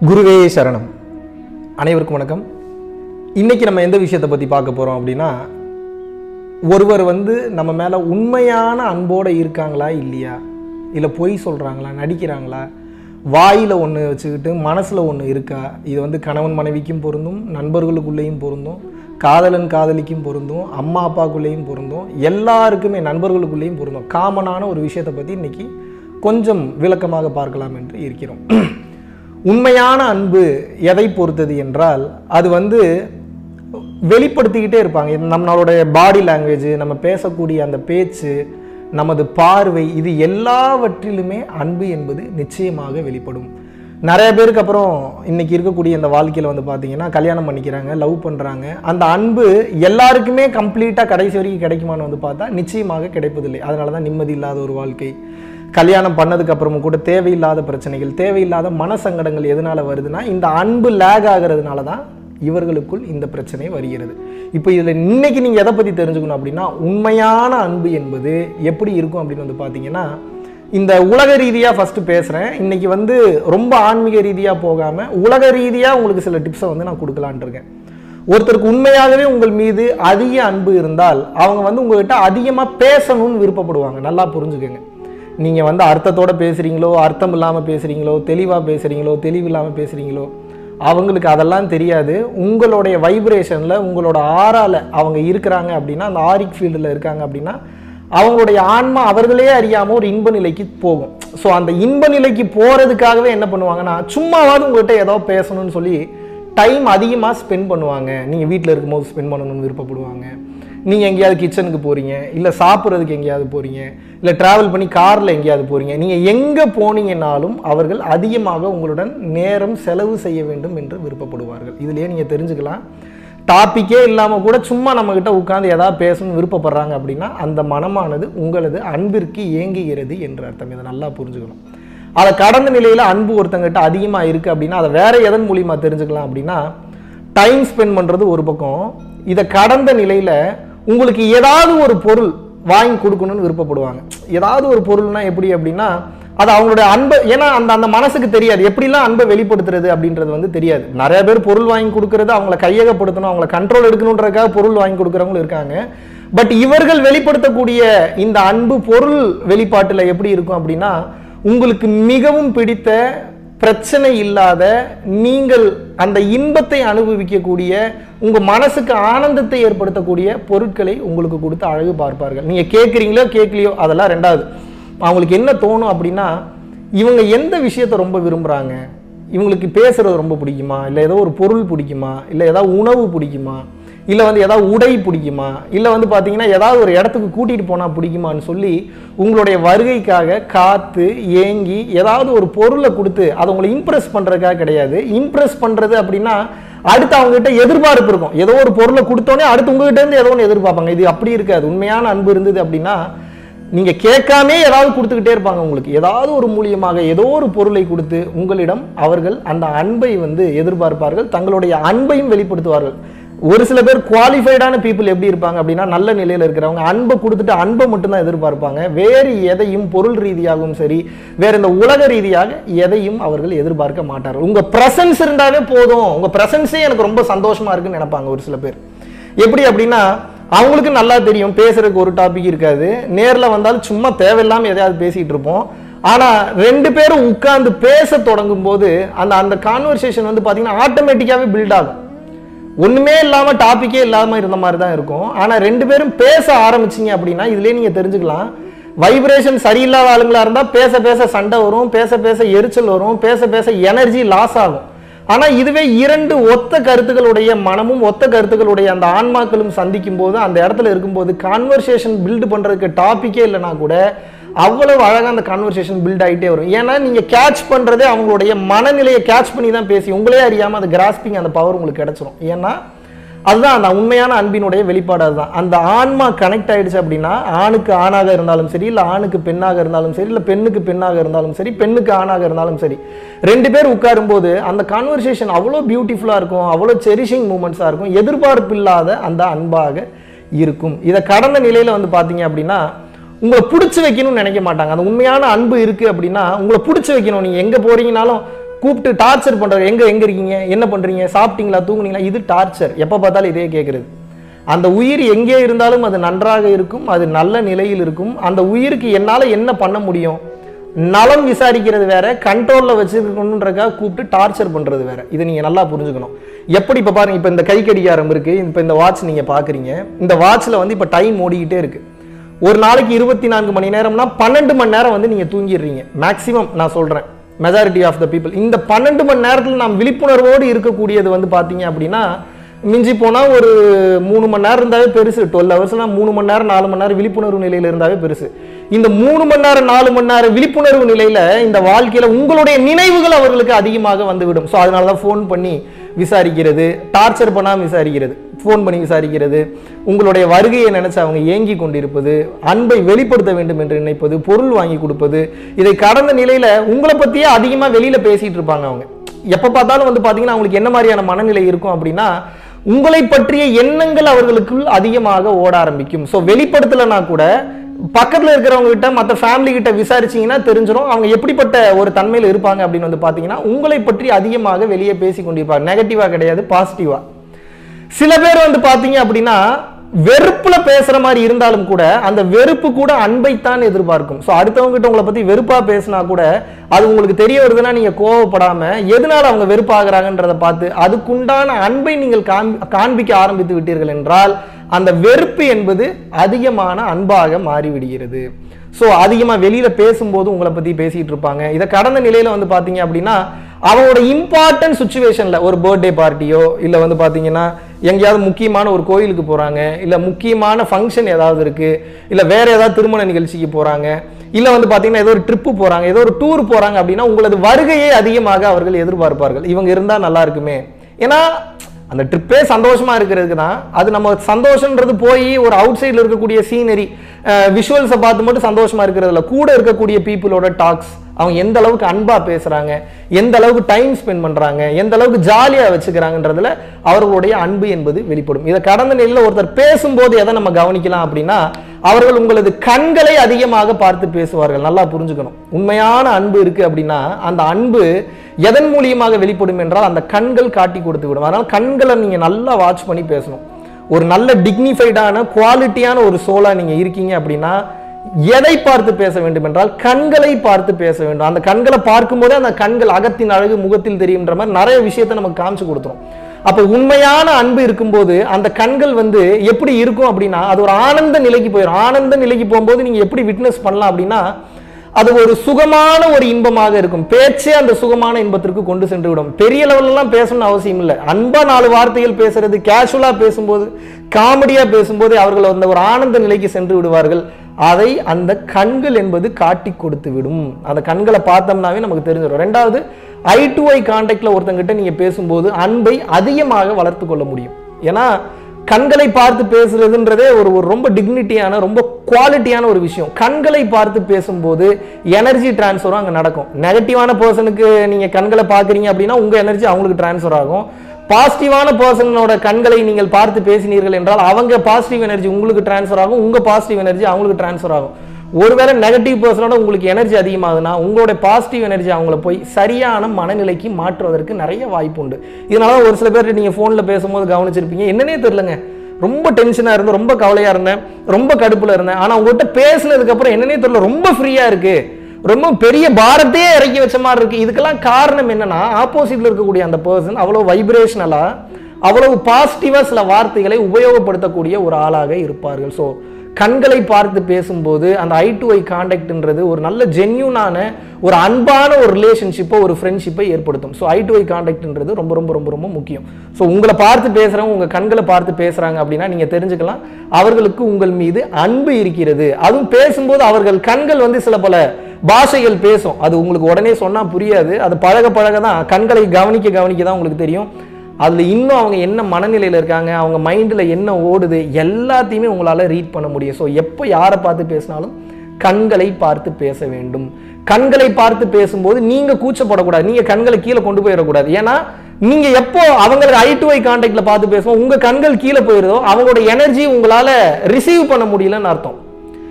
குருவே சரணம் அனைவருக்கும் வணக்கம் இன்னைக்கு நம்ம எந்த விஷயத்தை பற்றி பார்க்க போகிறோம் அப்படின்னா ஒருவர் வந்து நம்ம மேலே உண்மையான அன்போடு இருக்காங்களா இல்லையா இல்லை பொய் சொல்கிறாங்களா நடிக்கிறாங்களா வாயில் ஒன்று வச்சுக்கிட்டு மனசில் ஒன்று இருக்கா இது வந்து கணவன் மனைவிக்கும் பொருந்தும் நண்பர்களுக்குள்ளேயும் பொருந்தும் காதலன் காதலிக்கும் பொருந்தும் அம்மா அப்பாக்குள்ளேயும் பொருந்தும் எல்லாருக்குமே நண்பர்களுக்குள்ளேயும் பொருந்தும் காமனான ஒரு விஷயத்தை பற்றி இன்னைக்கு கொஞ்சம் விளக்கமாக பார்க்கலாம் என்று இருக்கிறோம் உண்மையான அன்பு எதை பொறுத்தது என்றால் அது வந்து வெளிப்படுத்திக்கிட்டே இருப்பாங்க இது நம்மளோட பாடி லாங்குவேஜ் நம்ம பேசக்கூடிய அந்த பேச்சு நமது பார்வை இது எல்லாவற்றிலுமே அன்பு என்பது நிச்சயமாக வெளிப்படும் நிறைய பேருக்கு அப்புறம் இன்னைக்கு இருக்கக்கூடிய இந்த வாழ்க்கையில் வந்து பார்த்தீங்கன்னா கல்யாணம் பண்ணிக்கிறாங்க லவ் பண்ணுறாங்க அந்த அன்பு எல்லாருக்குமே கம்ப்ளீட்டாக கடைசி வரைக்கும் கிடைக்குமான்னு வந்து பார்த்தா நிச்சயமாக கிடைப்பதில்லை அதனால தான் நிம்மதி இல்லாத ஒரு வாழ்க்கை கல்யாணம் பண்ணதுக்கு அப்புறமும் கூட தேவையில்லாத பிரச்சனைகள் தேவையில்லாத மனசங்கடங்கள் எதனால வருதுன்னா இந்த அன்பு லேக் ஆகிறதுனால தான் இவர்களுக்குள் இந்த பிரச்சனை வருகிறது இப்போ இதில் இன்னைக்கு நீங்கள் எதை பற்றி தெரிஞ்சுக்கணும் அப்படின்னா உண்மையான அன்பு என்பது எப்படி இருக்கும் அப்படின்னு வந்து பார்த்தீங்கன்னா இந்த உலக ரீதியாக ஃபஸ்ட்டு பேசுகிறேன் இன்னைக்கு வந்து ரொம்ப ஆன்மீக ரீதியாக போகாமல் உலக ரீதியாக உங்களுக்கு சில டிப்ஸை வந்து நான் கொடுக்கலான்ட்டு இருக்கேன் ஒருத்தருக்கு உண்மையாகவே உங்கள் மீது அதிக அன்பு இருந்தால் அவங்க வந்து உங்ககிட்ட அதிகமாக பேசணும்னு விருப்பப்படுவாங்க நல்லா புரிஞ்சுக்கோங்க நீங்கள் வந்து அர்த்தத்தோட பேசுகிறீங்களோ அர்த்தம் இல்லாமல் பேசுகிறீங்களோ தெளிவாக பேசுகிறீங்களோ தெளிவு இல்லாமல் பேசுகிறீங்களோ அவங்களுக்கு அதெல்லாம் தெரியாது உங்களுடைய வைப்ரேஷனில் உங்களோட ஆறால அவங்க இருக்கிறாங்க அப்படின்னா அந்த ஆரிக் ஃபீல்டில் இருக்காங்க அப்படின்னா அவங்களுடைய ஆன்மா அவர்களே அறியாமல் ஒரு இன்ப நிலைக்கு போகும் ஸோ அந்த இன்ப நிலைக்கு போகிறதுக்காகவே என்ன பண்ணுவாங்கன்னா சும்மாவாவது உங்கள்கிட்ட ஏதோ பேசணும்னு சொல்லி டைம் அதிகமாக ஸ்பெண்ட் பண்ணுவாங்க நீங்கள் வீட்டில் இருக்கும்போது ஸ்பெண்ட் பண்ணணும்னு விருப்பப்படுவாங்க நீங்கள் எங்கேயாவது கிச்சனுக்கு போகிறீங்க இல்லை சாப்பிட்றதுக்கு எங்கேயாவது போகிறீங்க இல்லை ட்ராவல் பண்ணி காரில் எங்கேயாவது போகிறீங்க நீங்கள் எங்கே போனீங்கன்னாலும் அவர்கள் அதிகமாக உங்களுடன் நேரம் செலவு செய்ய வேண்டும் என்று விருப்பப்படுவார்கள் இதுலேயே நீங்கள் தெரிஞ்சுக்கலாம் டாப்பிக்கே இல்லாமல் கூட சும்மா நம்மக்கிட்ட உட்காந்து எதாவது பேசணும்னு விருப்பப்படுறாங்க அப்படின்னா அந்த மனமானது உங்களது அன்பிற்கு ஏங்குகிறது என்று அர்த்தம் இதை நல்லா புரிஞ்சுக்கணும் அதை கடந்த நிலையில் அன்பு ஒருத்தங்கிட்ட அதிகமாக இருக்குது அப்படின்னா அதை வேற எதன் மூலியமாக தெரிஞ்சுக்கலாம் அப்படின்னா டைம் ஸ்பெண்ட் பண்ணுறது ஒரு பக்கம் இதை கடந்த நிலையில் உங்களுக்கு ஏதாவது ஒரு பொருள் வாங்கி கொடுக்கணும்னு விருப்பப்படுவாங்க ஏதாவது ஒரு பொருள்னா எப்படி அப்படின்னா அது அவங்களுடைய அன்பை ஏன்னா அந்த அந்த மனசுக்கு தெரியாது எப்படிலாம் அன்பை வெளிப்படுத்துறது அப்படின்றது வந்து தெரியாது நிறைய பேர் பொருள் வாங்கி கொடுக்கறது அவங்கள கையகப்படுத்தணும் அவங்கள கண்ட்ரோல் எடுக்கணுன்றதுக்காக பொருள் வாங்கி கொடுக்குறவங்களும் இருக்காங்க பட் இவர்கள் வெளிப்படுத்தக்கூடிய இந்த அன்பு பொருள் வெளிப்பாட்டில் எப்படி இருக்கும் அப்படின்னா உங்களுக்கு மிகவும் பிடித்த பிரச்சனை இல்லாத நீங்கள் அந்த இன்பத்தை அனுபவிக்கக்கூடிய உங்க மனசுக்கு ஆனந்தத்தை ஏற்படுத்தக்கூடிய பொருட்களை உங்களுக்கு கொடுத்து அழகு பார்ப்பார்கள் நீங்க கேட்குறீங்களோ கேட்கலையோ அதெல்லாம் ரெண்டாவது அவங்களுக்கு என்ன தோணும் அப்படின்னா இவங்க எந்த விஷயத்தை ரொம்ப விரும்புறாங்க இவங்களுக்கு பேசுறது ரொம்ப பிடிக்குமா இல்லை ஏதோ ஒரு பொருள் பிடிக்குமா இல்லை ஏதாவது உணவு பிடிக்குமா இல்லை வந்து ஏதாவது உடை பிடிக்குமா இல்லை வந்து பார்த்தீங்கன்னா ஏதாவது ஒரு இடத்துக்கு கூட்டிகிட்டு போனால் பிடிக்குமான்னு சொல்லி உங்களுடைய வருகைக்காக காத்து ஏங்கி ஏதாவது ஒரு பொருளை கொடுத்து அதை உங்களை இம்ப்ரெஸ் பண்ணுறதுக்காக கிடையாது இம்ப்ரெஸ் பண்ணுறது அப்படின்னா அடுத்து அவங்ககிட்ட எதிர்பார்ப்பு இருக்கும் ஏதோ ஒரு பொருளை கொடுத்தோன்னே அடுத்து உங்ககிட்ட இருந்து ஏதோ ஒன்று எதிர்பார்ப்பாங்க இது அப்படி இருக்காது உண்மையான அன்பு இருந்தது அப்படின்னா நீங்கள் கேட்காமே ஏதாவது கொடுத்துக்கிட்டே இருப்பாங்க உங்களுக்கு ஏதாவது ஒரு மூலியமாக ஏதோ ஒரு பொருளை கொடுத்து உங்களிடம் அவர்கள் அந்த அன்பை வந்து எதிர்பார்ப்பார்கள் தங்களுடைய அன்பையும் வெளிப்படுத்துவார்கள் ஒரு சில பேர் குவாலிஃபைடான பீப்புள் எப்படி இருப்பாங்க அப்படின்னா நல்ல நிலையில் இருக்கிறவங்க அன்பை கொடுத்துட்டு அன்பை மட்டும்தான் எதிர்பார்ப்பாங்க வேறு எதையும் பொருள் ரீதியாகவும் சரி வேற இந்த உலக ரீதியாக எதையும் அவர்கள் எதிர்பார்க்க மாட்டார்கள் உங்க பிரசன்ஸ் இருந்தாலே போதும் உங்க பிரசன்ஸே எனக்கு ரொம்ப சந்தோஷமா இருக்குன்னு நினைப்பாங்க ஒரு சில பேர் எப்படி அப்படின்னா அவங்களுக்கு நல்லா தெரியும் பேசுறதுக்கு ஒரு டாபிக் இருக்காது நேரில் வந்தாலும் சும்மா தேவையில்லாமல் எதையாவது பேசிகிட்டு இருப்போம் ஆனால் ரெண்டு பேரும் உட்கார்ந்து பேச தொடங்கும் போது அந்த அந்த கான்வர்சேஷன் வந்து பார்த்தீங்கன்னா ஆட்டோமேட்டிக்காகவே பில்ட் ஆகும் ஒன்றுமே இல்லாமல் டாப்பிக்கே இல்லாமல் இருந்த மாதிரி தான் இருக்கும் ஆனால் ரெண்டு பேரும் பேச ஆரம்பிச்சிங்க அப்படின்னா இதுலேயே நீங்கள் தெரிஞ்சுக்கலாம் வைப்ரேஷன் சரியில்லாத ஆளுங்களா இருந்தால் பேச பேச சண்டை வரும் பேச பேச எரிச்சல் வரும் பேச பேச எனர்ஜி லாஸ் ஆகும் ஆனால் இதுவே இரண்டு ஒத்த கருத்துக்களுடைய மனமும் ஒத்த கருத்துக்களுடைய அந்த ஆன்மாக்களும் சந்திக்கும் போது அந்த இடத்துல இருக்கும்போது கான்வர்சேஷன் பில்டு பண்ணுறதுக்கு டாப்பிக்கே இல்லைனா கூட அவ்வளவு அழகாக அந்த கான்வர்சேஷன் பில்ட் ஆகிட்டே வரும் ஏன்னா நீங்கள் கேட்ச் பண்ணுறதே அவங்களுடைய மனநிலையை கேட்ச் பண்ணி தான் பேசி உங்களே அறியாமல் அந்த கிராஸ்பிங் அந்த பவர் உங்களுக்கு கிடைச்சிரும் ஏன்னா அதுதான் அந்த உண்மையான அன்பினுடைய வெளிப்பாடு அதுதான் அந்த ஆன்மா கனெக்ட் ஆயிடுச்சு அப்படின்னா ஆணுக்கு ஆணாக இருந்தாலும் சரி இல்லை ஆணுக்கு பெண்ணாக இருந்தாலும் சரி இல்லை பெண்ணுக்கு பெண்ணாக இருந்தாலும் சரி பெண்ணுக்கு ஆணாக இருந்தாலும் சரி ரெண்டு பேர் உட்காரும்போது அந்த கான்வர்சேஷன் அவ்வளோ பியூட்டிஃபுல்லாக இருக்கும் அவ்வளோ செரிஷிங் மூமெண்ட்ஸாக இருக்கும் எதிர்பார்ப்பு இல்லாத அந்த அன்பாக இருக்கும் இதை கடந்த நிலையில் வந்து பார்த்தீங்க அப்படின்னா உங்களை பிடிச்சி வைக்கணும்னு நினைக்க மாட்டாங்க அந்த உண்மையான அன்பு இருக்கு அப்படின்னா உங்களை பிடிச்சி வைக்கணும் நீங்க எங்க போறீங்கனாலும் கூப்பிட்டு டார்ச்சர் பண்றாங்க எங்க எங்க இருக்கீங்க என்ன பண்றீங்க சாப்பிட்டீங்களா தூங்குனீங்களா இது டார்ச்சர் எப்ப பார்த்தாலும் இதே கேட்கறது அந்த உயிர் எங்கே இருந்தாலும் அது நன்றாக இருக்கும் அது நல்ல நிலையில் இருக்கும் அந்த உயிருக்கு என்னால என்ன பண்ண முடியும் நலம் விசாரிக்கிறது வேற கண்ட்ரோல்ல வச்சிருக்கணுன்றக்காக கூப்பிட்டு டார்ச்சர் பண்றது வேற இதை நீங்க நல்லா புரிஞ்சுக்கணும் எப்படி இப்ப பாருங்க இப்ப இந்த கை கடிகாரம் இருக்கு இப்ப இந்த வாட்ச் நீங்க பாக்குறீங்க இந்த வாட்ச்ல வந்து இப்ப டைம் ஓடிக்கிட்டே இருக்கு ஒரு நாளைக்கு இருபத்தி நான்கு மணி நேரம்னா பன்னெண்டு மணி நேரம் வந்து நீங்க தூங்கிடுறீங்க மேக்ஸிமம் நான் சொல்றேன் மெஜாரிட்டி ஆஃப் த பீப்புள் இந்த பன்னெண்டு மணி நேரத்தில் நாம் விழிப்புணர்வோடு இருக்கக்கூடியது வந்து பார்த்தீங்க அப்படின்னா மிஞ்சி போனால் ஒரு மூணு மணி நேரம் இருந்தாவே பெருசு டுவெல் ஹவர்ஸ்னா மூணு மணி நேரம் நாலு மணி நேரம் விழிப்புணர்வு நிலையில் இருந்தாவே பெருசு இந்த மூணு மணி நேரம் நாலு மணி நேரம் விழிப்புணர்வு நிலையில இந்த வாழ்க்கையில உங்களுடைய நினைவுகள் அவர்களுக்கு அதிகமாக வந்துவிடும் ஸோ அதனால தான் ஃபோன் பண்ணி விசாரிக்கிறது டார்ச்சர் பண்ணாமல் விசாரிக்கிறது ஃபோன் பண்ணி விசாரிக்கிறது உங்களுடைய வருகையை நினைச்சு அவங்க ஏங்கி கொண்டிருப்பது அன்பை வெளிப்படுத்த வேண்டும் என்று நினைப்பது பொருள் வாங்கி கொடுப்பது இதை கடந்த நிலையில உங்களை பத்தியே அதிகமா வெளியில பேசிட்டு இருப்பாங்க அவங்க எப்ப பார்த்தாலும் வந்து பாத்தீங்கன்னா அவங்களுக்கு என்ன மாதிரியான மனநிலை இருக்கும் அப்படின்னா உங்களை பற்றிய எண்ணங்கள் அவர்களுக்குள் அதிகமாக ஓட ஆரம்பிக்கும் ஸோ வெளிப்படுத்தலைன்னா கூட பக்கத்துல இருக்கிறவங்க கிட்ட மற்ற ஃபேமிலி கிட்ட விசாரிச்சீங்கன்னா தெரிஞ்சிடும் அவங்க எப்படிப்பட்ட ஒரு தன்மையில் இருப்பாங்க அப்படின்னு வந்து பாத்தீங்கன்னா உங்களை பற்றி அதிகமாக வெளியே பேசி கொண்டிருப்பாங்க நெகட்டிவா கிடையாது பாசிட்டிவா சில பேர் வந்து பாத்தீங்க அப்படின்னா வெறுப்புல பேசுற மாதிரி இருந்தாலும் கூட அந்த வெறுப்பு கூட அன்பைத்தான் எதிர்பார்க்கும் ஸோ அடுத்தவங்க கிட்ட உங்களை பத்தி வெறுப்பா பேசினா கூட அது உங்களுக்கு தெரிய வருதுன்னா நீங்க கோவப்படாம எதனால அவங்க வெறுப்பாகிறாங்கன்றதை பார்த்து அதுக்குண்டான அன்பை நீங்கள் காண்- காண்பிக்க ஆரம்பித்து விட்டீர்கள் என்றால் அந்த வெறுப்பு என்பது அதிகமான அன்பாக மாறிவிடுகிறது ஸோ அதிகமாக வெளியில் பேசும்போது உங்களை பற்றி பேசிகிட்டு இருப்பாங்க இதை கடந்த நிலையில் வந்து பார்த்தீங்க அப்படின்னா அவங்களோட இம்பார்ட்டன்ட் சுச்சுவேஷனில் ஒரு பர்த்டே பார்ட்டியோ இல்லை வந்து பார்த்தீங்கன்னா எங்கேயாவது முக்கியமான ஒரு கோயிலுக்கு போகிறாங்க இல்லை முக்கியமான ஃபங்க்ஷன் ஏதாவது இருக்குது இல்லை வேற ஏதாவது திருமண நிகழ்ச்சிக்கு போகிறாங்க இல்லை வந்து பார்த்தீங்கன்னா ஏதோ ஒரு ட்ரிப்பு போகிறாங்க ஏதோ ஒரு டூர் போகிறாங்க அப்படின்னா உங்களது வருகையை அதிகமாக அவர்கள் எதிர்பார்ப்பார்கள் இவங்க இருந்தால் நல்லா இருக்குமே ஏன்னா அந்த ட்ரிப்பே சந்தோஷமா இருக்கிறதுக்கு தான் அது நம்ம சந்தோஷன்றது போய் ஒரு அவுட் சைடில் இருக்கக்கூடிய சீனரி விஷுவல்ஸை பார்த்து மட்டும் சந்தோஷமா இருக்கிறதுல கூட இருக்கக்கூடிய பீப்புளோட டாக்ஸ் அவங்க எந்த அளவுக்கு அன்பா பேசுறாங்க எந்த அளவுக்கு டைம் ஸ்பெண்ட் பண்றாங்க எந்த அளவுக்கு ஜாலியா வச்சுக்கிறாங்கன்றதுல அவர்களுடைய அன்பு என்பது வெளிப்படும் இதை கடந்த நிலையில் ஒருத்தர் பேசும்போது எதை நம்ம கவனிக்கலாம் அப்படின்னா அவர்கள் உங்களது கண்களை அதிகமாக பார்த்து பேசுவார்கள் நல்லா புரிஞ்சுக்கணும் உண்மையான அன்பு இருக்கு அப்படின்னா அந்த அன்பு எதன் மூலியமாக வெளிப்படும் என்றால் அந்த கண்கள் காட்டி கொடுத்து விடும் அதனால கண்களை நீங்க நல்லா வாட்ச் பண்ணி பேசணும் ஒரு நல்ல டிக்னிஃபைடான குவாலிட்டியான ஒரு சோலா நீங்க இருக்கீங்க அப்படின்னா எதை பார்த்து பேச வேண்டும் என்றால் கண்களை பார்த்து பேச வேண்டும் அந்த கண்களை பார்க்கும்போதே அந்த கண்கள் அகத்தின் அழகு முகத்தில் தெரியுன்ற மாதிரி நிறைய விஷயத்தை நமக்கு காமிச்சு கொடுத்துரும் அப்போ உண்மையான அன்பு இருக்கும்போது அந்த கண்கள் வந்து எப்படி இருக்கும் அப்படின்னா அது ஒரு ஆனந்த நிலைக்கு போயிடும் ஆனந்த நிலைக்கு போகும்போது நீங்க எப்படி விட்னஸ் பண்ணலாம் அப்படின்னா அது ஒரு சுகமான ஒரு இன்பமாக இருக்கும் பேச்சே அந்த சுகமான இன்பத்திற்கு கொண்டு சென்று விடும் பெரிய லெவல்லாம் பேசணும்னு அவசியம் இல்லை அன்பா நாலு வார்த்தைகள் பேசுறது கேஷுவலா பேசும்போது காமெடியா பேசும்போது அவர்கள் அந்த ஒரு ஆனந்த நிலைக்கு சென்று விடுவார்கள் அதை அந்த கண்கள் என்பது காட்டி கொடுத்து விடும் அந்த கண்களை பார்த்தோம்னாவே நமக்கு தெரிஞ்சிடும் ரெண்டாவது ஐ டு ஐ கான்டாக்ட்ல ஒருத்தங்கிட்ட நீங்க பேசும்போது அன்பை அதிகமாக வளர்த்து கொள்ள முடியும் ஏன்னா கண்களை பார்த்து பேசுறதுன்றதே ஒரு ஒரு ரொம்ப டிக்னிட்டியான ரொம்ப குவாலிட்டியான ஒரு விஷயம் கண்களை பார்த்து பேசும்போது எனர்ஜி டிரான்ஸ்ஃபரும் அங்கே நடக்கும் நெகட்டிவான பர்சனுக்கு நீங்க கண்களை பார்க்குறீங்க அப்படின்னா உங்க எனர்ஜி அவங்களுக்கு டிரான்ஸ்ஃபர் ஆகும் பாசிட்டிவான பர்சனோட கண்களை நீங்கள் பார்த்து பேசினீர்கள் என்றால் அவங்க பாசிட்டிவ் எனர்ஜி உங்களுக்கு டிரான்ஸ்ஃபர் ஆகும் உங்க பாசிட்டிவ் எனர்ஜி அவங்களுக்கு டிரான்ஸ்ஃபர் ஆகும் ஒருவேளை நெகட்டிவ் பர்சனோட உங்களுக்கு எனர்ஜி அதிகமாகுதுன்னா உங்களோட பாசிட்டிவ் எனர்ஜி அவங்கள போய் சரியான மனநிலைக்கு மாற்றுவதற்கு நிறைய வாய்ப்பு உண்டு இதனால ஒரு சில பேர் நீங்க ஃபோனில் பேசும்போது கவனிச்சிருப்பீங்க என்னன்னே தெரிலங்க ரொம்ப டென்ஷனாக இருந்தேன் ரொம்ப கவலையாக இருந்தேன் ரொம்ப கடுப்பில் இருந்தேன் ஆனால் உங்கள்கிட்ட பேசினதுக்கு அப்புறம் என்னன்னே தெரியல ரொம்ப ஃப்ரீயாக இருக்கு ரொம்ப பெரிய பாரத்தையே இறக்கி வச்ச மாதிரி இருக்கு இதுக்கெல்லாம் காரணம் என்னன்னா ஆப்போசிட்ல இருக்கக்கூடிய அந்த பர்சன் அவ்வளோ வைப்ரேஷனலா அவ்வளவு பாசிட்டிவா சில வார்த்தைகளை உபயோகப்படுத்தக்கூடிய ஒரு ஆளாக இருப்பார்கள் ஸோ கண்களை பார்த்து பேசும்போது அந்த ஐ டு ஐ கான்டாக்ட்ன்றது ஒரு நல்ல ஜென்யூனான ஒரு அன்பான ஒரு ரிலேஷன்ஷிப்போ ஒரு ஃப்ரெண்ட்ஷிப்பை ஏற்படுத்தும் ஸோ ஐ டு ஐ கான்டாக்ட்ன்றது ரொம்ப ரொம்ப ரொம்ப ரொம்ப முக்கியம் ஸோ உங்களை பார்த்து பேசுறவங்க உங்க கண்களை பார்த்து பேசுறாங்க அப்படின்னா நீங்க தெரிஞ்சுக்கலாம் அவர்களுக்கு உங்கள் மீது அன்பு இருக்கிறது அதுவும் பேசும்போது அவர்கள் கண்கள் வந்து சில பல பாஷைகள் பேசும் அது உங்களுக்கு உடனே சொன்னா புரியாது அது பழக பழக தான் கண்களை கவனிக்க கவனிக்க தான் உங்களுக்கு தெரியும் அதில் இன்னும் அவங்க என்ன மனநிலையில் இருக்காங்க அவங்க மைண்டில் என்ன ஓடுது எல்லாத்தையுமே உங்களால் ரீட் பண்ண முடியும் ஸோ எப்போ யாரை பார்த்து பேசினாலும் கண்களை பார்த்து பேச வேண்டும் கண்களை பார்த்து பேசும்போது நீங்க கூச்சப்படக்கூடாது நீங்க கண்களை கீழே கொண்டு போயிடக்கூடாது ஏன்னா நீங்க எப்போ அவங்களுக்கு ஐ டு ஐ கான்டாக்ட்ல பார்த்து பேசுவோம் உங்க கண்கள் கீழே போயிருதோ அவங்களோட எனர்ஜி உங்களால ரிசீவ் பண்ண முடியலன்னு அர்த்தம்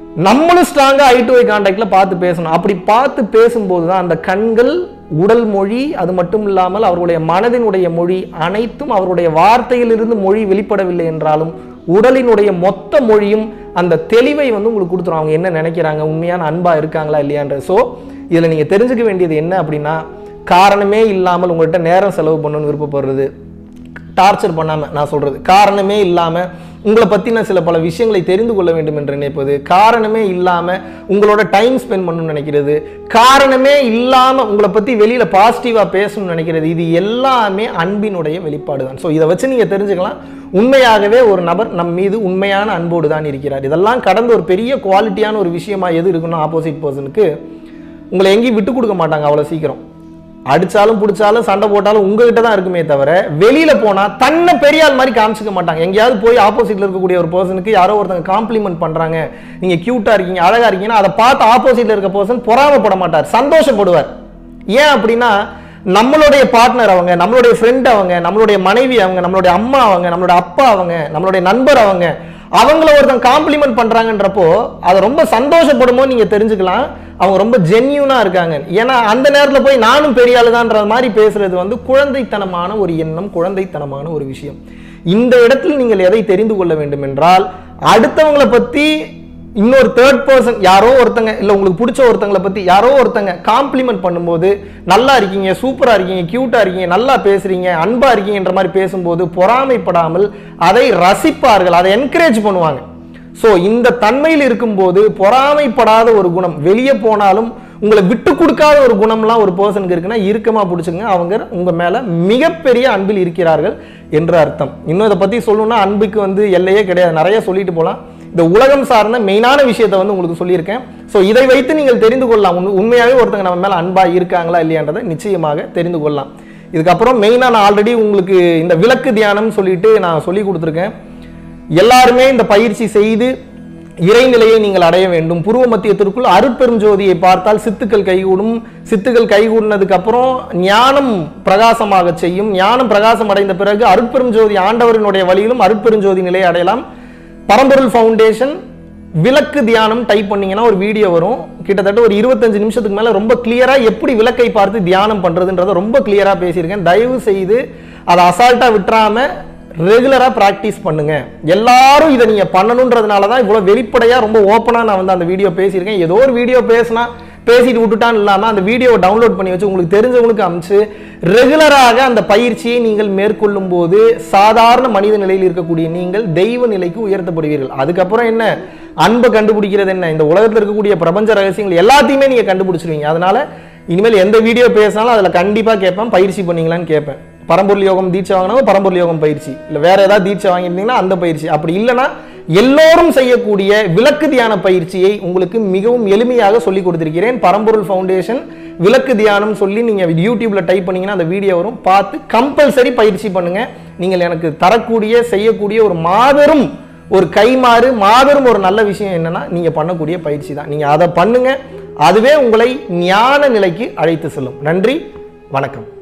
நம்மளும் ஸ்ட்ராங்கா ஐ டு ஐ கான்டாக்ட்ல பார்த்து பேசணும் அப்படி பார்த்து பேசும்போது தான் அந்த கண்கள் உடல் மொழி அது மட்டும் இல்லாமல் அவருடைய மனதினுடைய மொழி அனைத்தும் அவருடைய வார்த்தையிலிருந்து மொழி வெளிப்படவில்லை என்றாலும் உடலினுடைய மொத்த மொழியும் அந்த தெளிவை வந்து உங்களுக்கு கொடுத்துரும் அவங்க என்ன நினைக்கிறாங்க உண்மையான அன்பா இருக்காங்களா இல்லையான்ற ஸோ இதில் நீங்க தெரிஞ்சுக்க வேண்டியது என்ன அப்படின்னா காரணமே இல்லாமல் உங்கள்கிட்ட நேரம் செலவு பண்ணணும்னு விருப்பப்படுறது டார்ச்சர் பண்ணாம நான் சொல்றது காரணமே இல்லாம உங்களை பத்தின சில பல விஷயங்களை தெரிந்து கொள்ள வேண்டும் என்று நினைப்பது காரணமே இல்லாம உங்களோட டைம் ஸ்பெண்ட் பண்ணணும்னு நினைக்கிறது காரணமே இல்லாம உங்களை பத்தி வெளியில பாசிட்டிவா பேசணும்னு நினைக்கிறது இது எல்லாமே அன்பினுடைய வெளிப்பாடு தான் ஸோ இதை வச்சு நீங்க தெரிஞ்சுக்கலாம் உண்மையாகவே ஒரு நபர் நம் மீது உண்மையான அன்போடு தான் இருக்கிறார் இதெல்லாம் கடந்த ஒரு பெரிய குவாலிட்டியான ஒரு விஷயமா எது இருக்குன்னா ஆப்போசிட் பர்சனுக்கு உங்களை எங்கேயும் விட்டு கொடுக்க மாட்டாங்க அவ்வளோ சீக்கிரம் அடிச்சாலும் பிடிச்சாலும் சண்டை போட்டாலும் உங்ககிட்ட தான் இருக்குமே தவிர வெளியில போனா தன்னை பெரிய ஆள் மாதிரி காமிச்சிக்க மாட்டாங்க எங்கேயாவது போய் ஆப்போசிட்ல இருக்கக்கூடிய ஒரு பர்சனுக்கு யாரோ ஒருத்தங்க காம்ப்ளிமெண்ட் பண்றாங்க நீங்க கியூட்டா இருக்கீங்க அழகா இருக்கீங்கன்னா அதை பார்த்து ஆப்போசிட்ல இருக்க பர்சன் பொறாமப்பட மாட்டார் சந்தோஷப்படுவார் ஏன் அப்படின்னா நம்மளுடைய பார்ட்னர் அவங்க நம்மளுடைய ஃப்ரெண்ட் அவங்க நம்மளுடைய மனைவி அவங்க நம்மளுடைய அம்மா அவங்க நம்மளுடைய அப்பா அவங்க நம்மளுடைய நண்பர் அவங்க அவங்கள ஒருத்தன் காம்ப்ளிமெண்ட் பண்றாங்கன்றப்போ அதை ரொம்ப சந்தோஷப்படுமோ நீங்க தெரிஞ்சுக்கலாம் அவங்க ரொம்ப ஜென்யூனா இருக்காங்க ஏன்னா அந்த நேரத்துல போய் நானும் பெரிய ஆளுதான்ற மாதிரி பேசுறது வந்து குழந்தைத்தனமான ஒரு எண்ணம் குழந்தைத்தனமான ஒரு விஷயம் இந்த இடத்தில் நீங்கள் எதை தெரிந்து கொள்ள வேண்டும் என்றால் அடுத்தவங்களை பத்தி இன்னொரு தேர்ட் பர்சன் யாரோ ஒருத்தங்க இல்ல உங்களுக்கு பிடிச்ச ஒருத்தங்களை பத்தி யாரோ ஒருத்தங்க காம்ப்ளிமெண்ட் பண்ணும்போது நல்லா இருக்கீங்க சூப்பரா இருக்கீங்க கியூட்டா இருக்கீங்க நல்லா பேசுறீங்க அன்பா இருக்கீங்கன்ற மாதிரி பேசும்போது பொறாமைப்படாமல் அதை ரசிப்பார்கள் அதை என்கரேஜ் பண்ணுவாங்க ஸோ இந்த தன்மையில் இருக்கும்போது பொறாமைப்படாத ஒரு குணம் வெளியே போனாலும் உங்களை விட்டு கொடுக்காத ஒரு குணம்லாம் ஒரு பர்சனுக்கு இருக்குன்னா இறுக்கமா பிடிச்சுங்க அவங்க உங்க மேல மிகப்பெரிய அன்பில் இருக்கிறார்கள் என்று அர்த்தம் இன்னும் இதை பத்தி சொல்லணும்னா அன்புக்கு வந்து எல்லையே கிடையாது நிறைய சொல்லிட்டு போலாம் இந்த உலகம் சார்ந்த மெயினான விஷயத்தை வந்து உங்களுக்கு சொல்லியிருக்கேன் ஸோ இதை வைத்து நீங்கள் தெரிந்து கொள்ளலாம் உண்மை- உண்மையாகவே ஒருத்தங்க நம்ம மேல அன்பா இருக்காங்களா இல்லையான்றதை நிச்சயமாக தெரிந்து கொள்ளலாம் இதுக்கப்புறம் மெயினாக நான் ஆல்ரெடி உங்களுக்கு இந்த விளக்கு தியானம் சொல்லிட்டு நான் சொல்லி கொடுத்துருக்கேன் எல்லாருமே இந்த பயிற்சி செய்து இறைநிலையை நீங்கள் அடைய வேண்டும் புருவ மத்தியத்திற்குள் அருட்பெரும் ஜோதியை பார்த்தால் சித்துக்கள் கைகூடும் சித்துக்கள் கைகூடினதுக்கு அப்புறம் ஞானம் பிரகாசமாக செய்யும் ஞானம் பிரகாசம் அடைந்த பிறகு அருட்பெரும் ஜோதி ஆண்டவரினுடைய வழியிலும் அருட்பெரும் ஜோதி நிலையை அடையலாம் பரம்பொருள் ஃபவுண்டேஷன் விளக்கு தியானம் டைப் பண்ணீங்கன்னா ஒரு வீடியோ வரும் கிட்டத்தட்ட ஒரு இருபத்தஞ்சு நிமிஷத்துக்கு மேல ரொம்ப கிளியரா எப்படி விளக்கை பார்த்து தியானம் பண்றதுன்றத ரொம்ப கிளியரா பேசியிருக்கேன் தயவு செய்து அதை அசால்ட்டா விட்டுறாம ரெகுலரா பிராக்டிஸ் பண்ணுங்க எல்லாரும் இதை நீங்க பண்ணணுன்றதுனால தான் இவ்வளவு வெளிப்படையா ரொம்ப ஓப்பனா நான் வந்து அந்த வீடியோ பேசியிருக்கேன் ஏதோ ஒரு வீடியோ பேசினா பேசிட்டு விட்டுட்டான்னு இல்லாம அந்த வீடியோவை டவுன்லோட் பண்ணி வச்சு உங்களுக்கு தெரிஞ்சவங்களுக்கு அமிச்சு ரெகுலராக அந்த பயிற்சியை நீங்கள் மேற்கொள்ளும் போது சாதாரண மனித நிலையில் இருக்கக்கூடிய நீங்கள் தெய்வ நிலைக்கு உயர்த்தப்படுவீர்கள் அதுக்கப்புறம் என்ன அன்பை கண்டுபிடிக்கிறது என்ன இந்த உலகத்தில் இருக்கக்கூடிய பிரபஞ்ச ரகசியங்கள் எல்லாத்தையுமே நீங்க கண்டுபிடிச்சிருவீங்க அதனால இனிமேல் எந்த வீடியோ பேசினாலும் அதுல கண்டிப்பா கேட்பேன் பயிற்சி பண்ணீங்களான்னு கேட்பேன் பரம்பொருள் யோகம் தீட்சை வாங்கினவங்க பரம்பொருள் யோகம் பயிற்சி இல்ல வேற ஏதாவது தீட்சை வாங்கியிருந்தீங்கன்னா அந்த பயிற்சி அப்படி இல்லைன்னா எல்லோரும் செய்யக்கூடிய விளக்கு தியான பயிற்சியை உங்களுக்கு மிகவும் எளிமையாக சொல்லி கொடுத்திருக்கிறேன் பரம்பொருள் ஃபவுண்டேஷன் விளக்கு தியானம் சொல்லி நீங்க யூடியூப்ல டைப் பண்ணீங்கன்னா அந்த வீடியோ வரும் பார்த்து கம்பல்சரி பயிற்சி பண்ணுங்க நீங்கள் எனக்கு தரக்கூடிய செய்யக்கூடிய ஒரு மாபெரும் ஒரு கைமாறு மாபெரும் ஒரு நல்ல விஷயம் என்னன்னா நீங்க பண்ணக்கூடிய பயிற்சி தான் நீங்க அதை பண்ணுங்க அதுவே உங்களை ஞான நிலைக்கு அழைத்து செல்லும் நன்றி வணக்கம்